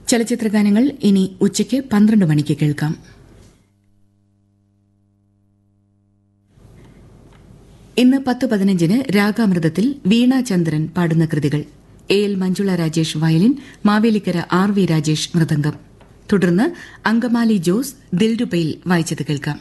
ചലച്ചിത്രഗാനങ്ങൾ ഇനി ഉച്ചയ്ക്ക് പന്ത്രണ്ട് മണിക്ക് കേൾക്കാം ഇന്ന് പത്ത് പതിനഞ്ചിന് രാഗാമൃതത്തിൽ വീണ ചന്ദ്രൻ പാടുന്ന കൃതികൾ A L Manjula Rajesh violin Mavelikkara R V Rajesh mridangam തുടർന്ന് അങ്കമാലി ജോസ് ദിൽരുപയിൽ വായിച്ചത് കേൾക്കാം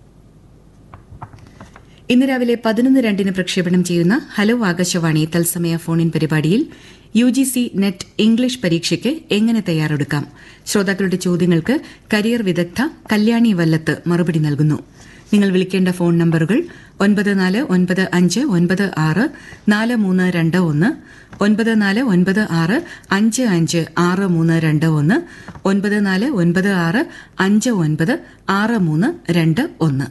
ഇന്ന് രാവിലെ പതിനൊന്ന് രണ്ടിന് പ്രക്ഷേപണം ചെയ്യുന്ന ഹലോ ആകാശവാണി തത്സമയ ഫോണിൻ പരിപാടിയിൽ U G C net English പരീക്ഷയ്ക്ക് എങ്ങനെ തയ്യാറെടുക്കാം ശ്രോതാക്കളുടെ ചോദ്യങ്ങൾക്ക് കരിയർ വിദഗ്ധ കല്യാണി വല്ലത്ത് മറുപടി നൽകുന്നു നിങ്ങൾ വിളിക്കേണ്ട ഫോൺ നമ്പറുകൾ ഒൻപത് നാല് ഒൻപത് അഞ്ച് ഒൻപത് ആറ് നാല് മൂന്ന് രണ്ട് ഒന്ന് ഒൻപത് നാല് ഒൻപത് ആറ് അഞ്ച് അഞ്ച് ആറ് മൂന്ന് രണ്ട് ഒന്ന് ഒൻപത് നാല് ഒൻപത് ആറ് അഞ്ച് ഒൻപത് ആറ് മൂന്ന് രണ്ട് ഒന്ന്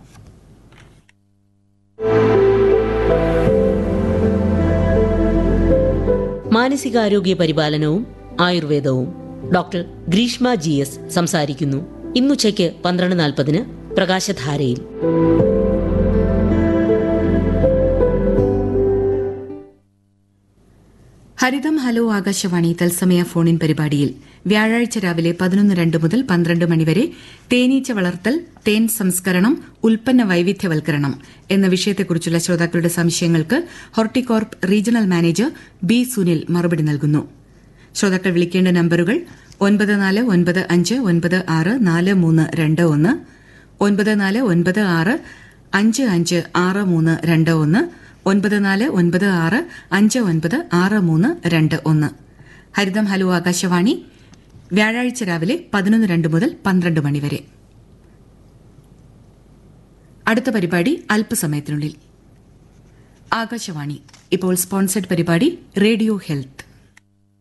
മാനസികാരോഗ്യ പരിപാലനവും ആയുർവേദവും ഡോക്ടർ ഗ്രീഷ്മ ജി എസ് സംസാരിക്കുന്നു ഇന്നുച്ചയ്ക്ക് പന്ത്രണ്ട് നാൽപ്പതിന് പ്രകാശധാരയിൽ ഹരിതം ഹലോ ആകാശവാണി തത്സമയ ഫോണിൻ പരിപാടിയിൽ വ്യാഴാഴ്ച രാവിലെ പതിനൊന്ന് രണ്ട് മുതൽ പന്ത്രണ്ട് മണിവരെ തേനീച്ച വളർത്തൽ തേൻ സംസ്കരണം ഉൽപ്പന്ന വൈവിധ്യവൽക്കരണം എന്ന വിഷയത്തെക്കുറിച്ചുള്ള ശ്രോതാക്കളുടെ സംശയങ്ങൾക്ക് Horticorp regional manager B Sunil മറുപടി നൽകുന്നു ശ്രോതാക്കൾ വിളിക്കേണ്ട നമ്പറുകൾ ഒൻപത് നാല് ഒൻപത് അഞ്ച് ഒൻപത് ആറ് നാല് മൂന്ന് രണ്ട് ഒന്ന് ഒൻപത് നാല് ഒൻപത് ആറ് അഞ്ച് അഞ്ച് ആറ് മൂന്ന് രണ്ട് ഒന്ന് ഒൻപത് നാല് ഒൻപത് ആറ് അഞ്ച് ഒൻപത് ആറ് മൂന്ന് രണ്ട് ഒന്ന് ഹരിതം ഹലോ ആകാശവാണി വ്യാഴാഴ്ച രാവിലെ പതിനൊന്ന് രണ്ട് മുതൽ പന്ത്രണ്ട് മണിവരെ അടുത്ത പരിപാടി അല്പസമയത്തിനുള്ളിൽ ആകാശവാണി ഇപ്പോൾ സ്പോൺസർഡ് പരിപാടി റേഡിയോ ഹെൽത്ത്